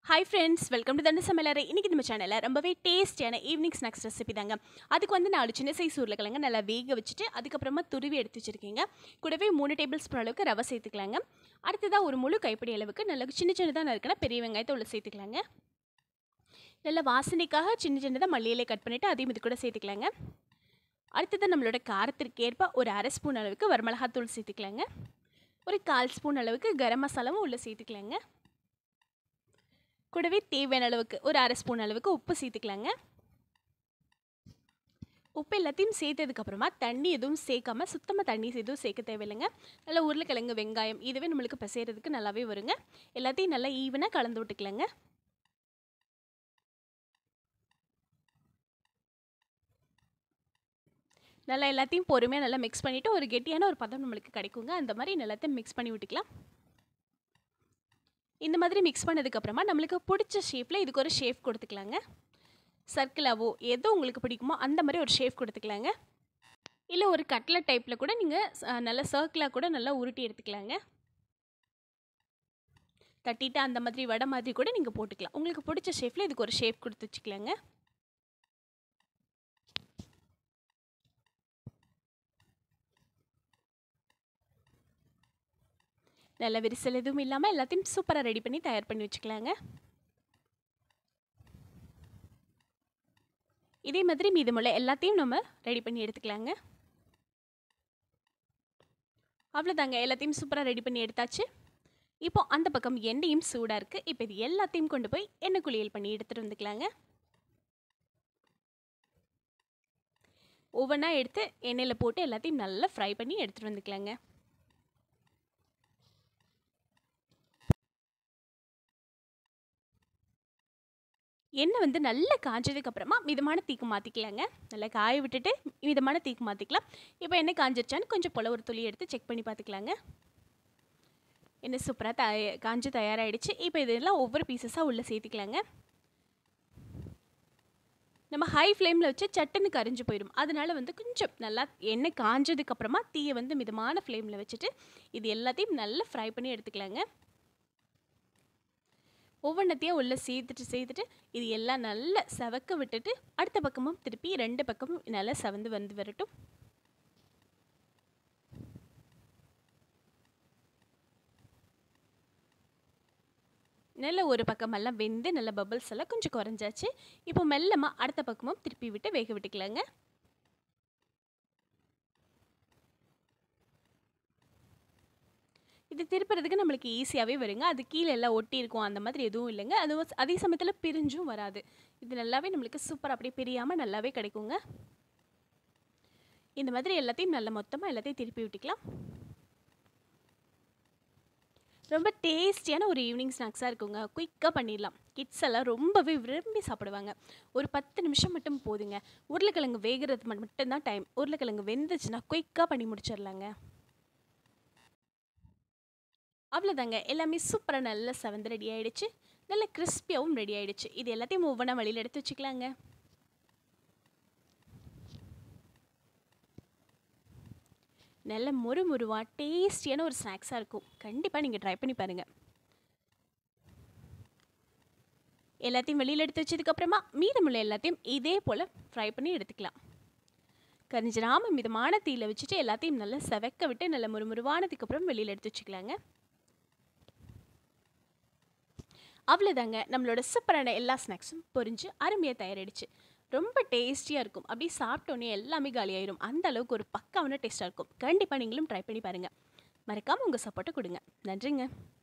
hi friends welcome to தண்டு சமையலறை இன்றைக்கி நம்ம சேனலில் ரொம்பவே டேஸ்டியான ஈவினிங் ஸ்நாக்ஸ் ரெசிபி தாங்க அதுக்கு வந்து நாலு சின்ன சைஸ் உருளைக்கிழங்கு நல்லா வேக வச்சுட்டு அதுக்கப்புறமா துருவி எடுத்து வச்சுருக்கீங்க கூடவே மூணு டேபிள் ஸ்பூன் அளவுக்கு ரவை சேர்த்துக்கலாங்க அடுத்ததாக ஒரு முழு கைப்பிடி அளவுக்கு நல்லா சின்ன சின்னதாக நறுக்கின பெரிய வெங்காயத்தை உள்ள சேர்த்துக்கலாங்க நல்லா வாசனைக்காக சின்ன சின்னதாக மல்லியிலே கட் பண்ணிவிட்டு அதையும் இது கூட சேர்த்துக்கலாங்க அடுத்தது நம்மளோட காரத்திற்கு ஏற்ப ஒரு அரை ஸ்பூன் அளவுக்கு வரமிளகாத்தூள் சேர்த்துக்கலாங்க ஒரு கால் ஸ்பூன் அளவுக்கு கரம் மசாலாவும் உள்ளே சேர்த்துக்கலாங்க கூடவே தேவையான அளவுக்கு ஒரு அரை ஸ்பூன் அளவுக்கு உப்பு சேர்த்துக்கலாங்க உப்பு எல்லாத்தையும் சேர்த்ததுக்கப்புறமா தண்ணி எதுவும் சேர்க்காம சுத்தமாக தண்ணி எதுவும் சேர்க்க தேவையில்லைங்க நல்லா உருளைக்கிழங்கு வெங்காயம் இதுவே நம்மளுக்கு பிசைகிறதுக்கு நல்லாவே வருங்க எல்லாத்தையும் நல்லா ஈவனாக கலந்து விட்டுக்கலாங்க நல்லா எல்லாத்தையும் பொறுமையாக நல்லா மிக்ஸ் பண்ணிவிட்டு ஒரு கெட்டியான ஒரு பதம் நம்மளுக்கு கிடைக்குங்க அந்த மாதிரி எல்லாத்தையும் மிக்ஸ் பண்ணி விட்டுக்கலாம் இந்த மாதிரி மிக்ஸ் பண்ணதுக்கப்புறமா நம்மளுக்கு பிடிச்ச ஷேப்பில் இதுக்கு ஒரு ஷேப் கொடுத்துக்கலாங்க சர்க்கிளாவோ எதோ உங்களுக்கு பிடிக்குமோ அந்த மாதிரி ஒரு ஷேப் கொடுத்துக்கலாங்க இல்லை ஒரு கட்லட் டைப்பில் கூட நீங்கள் நல்லா சர்க்கிளாக கூட நல்லா உருட்டி எடுத்துக்கலாங்க தட்டிட்டு அந்த மாதிரி வடை மாதிரி கூட நீங்கள் போட்டுக்கலாம் உங்களுக்கு பிடிச்ச ஷேப்பில் இதுக்கு ஒரு ஷேப் கொடுத்து வச்சுக்கலாங்க நல்ல விரிசல் எதுவும் இல்லாமல் எல்லாத்தையும் சூப்பராக ரெடி பண்ணி தயார் பண்ணி வச்சுக்கலாங்க இதே மாதிரி மீதமுள்ள எல்லாத்தையும் நம்ம ரெடி பண்ணி எடுத்துக்கலாங்க அவ்வளோதாங்க எல்லாத்தையும் சூப்பராக ரெடி பண்ணி எடுத்தாச்சு இப்போ அந்த பக்கம் எண்ணெயும் சூடாக இருக்குது இப்போ இது எல்லாத்தையும் கொண்டு போய் எண்ணெய் குளியல் பண்ணி எடுத்துகிட்டு வந்துக்கலாங்க ஒவ்வொன்றா எடுத்து எண்ணெயில் போட்டு எல்லாத்தையும் நல்லா ஃப்ரை பண்ணி எடுத்துகிட்டு வந்துக்கலாங்க எண்ணெய் வந்து நல்லா காஞ்சதுக்கு அப்புறமா மிதமான தீக்கு மாற்றிக்கலாங்க நல்லா காய விட்டுட்டு மிதமான தீக்கு மாற்றிக்கலாம் இப்போ எண்ணெய் காஞ்சிருச்சான்னு கொஞ்சம் போல் ஒரு துளி எடுத்து செக் பண்ணி பார்த்துக்கலாங்க எண்ணெய் சூப்பராக தய காஞ்சு தயாராகிடுச்சு இப்போ இதெல்லாம் ஒவ்வொரு பீசஸாக உள்ளே சேர்த்துக்கலாங்க நம்ம ஹை ஃப்ளேமில் வச்சு சட்டுன்னு கரிஞ்சு போயிடும் அதனால வந்து கொஞ்சம் நல்லா எண்ணெய் காஞ்சதுக்கப்புறமா தீயை வந்து மிதமான ஃப்ளேமில் வச்சுட்டு இது எல்லாத்தையும் நல்லா ஃப்ரை பண்ணி எடுத்துக்கலாங்க ஒவ்வொன்றத்தையும் உள்ளே சேர்த்துட்டு சேர்த்துட்டு இது எல்லாம் நல்லா செவக்க விட்டுட்டு அடுத்த பக்கமும் திருப்பி ரெண்டு பக்கமும் நல்லா செவந்து வந்து வரட்டும் நல்ல ஒரு பக்கமெல்லாம் வெந்து நல்ல பபிள்ஸ் எல்லாம் கொஞ்சம் குறைஞ்சாச்சு இப்போ மெல்லமாக அடுத்த பக்கமும் திருப்பி விட்டு வேக விட்டுக்கலாங்க இது திருப்புறதுக்கு நம்மளுக்கு ஈஸியாகவே வருங்க அது கீழே எல்லாம் ஒட்டி இருக்கும் அந்த மாதிரி எதுவும் இல்லைங்க அது அதே சமயத்தில் பிரிஞ்சும் வராது இது நல்லாவே நம்மளுக்கு சூப்பர் அப்படியே பிரியாமல் நல்லாவே கிடைக்குங்க இந்த மாதிரி எல்லாத்தையும் நல்ல மொத்தமாக எல்லாத்தையும் திருப்பி விட்டுக்கலாம் ரொம்ப டேஸ்டியான ஒரு ஈவினிங் ஸ்நாக்ஸாக இருக்குங்க குயிக்காக பண்ணிடலாம் கிட்ஸ் எல்லாம் ரொம்பவே விரும்பி சாப்பிடுவாங்க ஒரு பத்து நிமிஷம் மட்டும் போதுங்க உருளைக்கிழங்கு வேகிறது மட்டும்தான் டைம் உருளைக்கிழங்கு வெந்துச்சுன்னா குயிக்காக பண்ணி முடிச்சிடலாங்க அவ்வளோதாங்க எல்லாமே சூப்பராக நல்லா செவந்து ரெடி ஆகிடுச்சு நல்ல கிறிஸ்பியாகவும் ரெடி ஆகிடுச்சு இது எல்லாத்தையும் ஒவ்வொன்றா வழியில் எடுத்து வச்சுக்கலாங்க நல்ல முறு முருவாக டேஸ்டியான ஒரு ஸ்நாக்ஸாக இருக்கும் கண்டிப்பாக நீங்கள் ட்ரை பண்ணி பாருங்கள் எல்லாத்தையும் வெளியில் எடுத்து வச்சதுக்கப்புறமா மீதமுள்ள எல்லாத்தையும் இதே போல் ஃப்ரை பண்ணி எடுத்துக்கலாம் கரிஞ்சிடாமல் மிதமான தீயில் வச்சுட்டு எல்லாத்தையும் நல்லா செவக்க விட்டு நல்ல முறுமுருவானதுக்கு அப்புறம் வெளியில் எடுத்து வச்சுக்கலாங்க அவ்வளோதாங்க நம்மளோட சூப்பரான எல்லா ஸ்நாக்ஸும் பொரிஞ்சு அருமையாக தயாரிடுச்சு ரொம்ப டேஸ்டியாக இருக்கும் அப்படியே சாப்பிட்டோன்னே எல்லாமே காலியாயிரும் அந்த அளவுக்கு ஒரு பக்காவான டேஸ்ட்டாக இருக்கும் கண்டிப்பாக நீங்களும் ட்ரை பண்ணி பாருங்கள் மறக்காமல் உங்கள் சப்போர்ட்டை கொடுங்க நன்றிங்க